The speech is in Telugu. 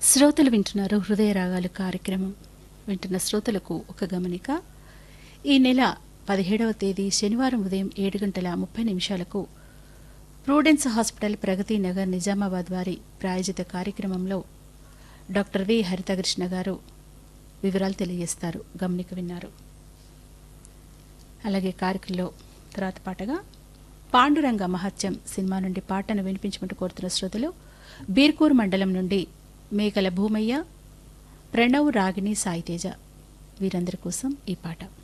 శ్రోతలు వింటున్నారు హృదయ రాగాలు కార్యక్రమం వింటున్న శ్రోతలకు ఒక గమనిక ఈ నెల పదిహేడవ తేదీ శనివారం ఉదయం ఏడు గంటల ముప్పై నిమిషాలకు ప్రూడెన్స్ హాస్పిటల్ ప్రగతి నగర్ నిజామాబాద్ వారి ప్రాయోజిత కార్యక్రమంలో డాక్టర్ వి హరితకృష్ణ గారు వివరాలు తెలియజేస్తారు గమనిక విన్నారు అలాగే కార్యక్రమంలో తర్వాత పాటగా పాండురంగ మహత్యం సినిమా నుండి పాటను వినిపించమంటూ కోరుతున్న శ్రోతలు బీర్కూర్ మండలం నుండి మేకల భూమయ్య ప్రణవ్ రాగిణి సాయితేజ వీరందరి కోసం ఈ పాట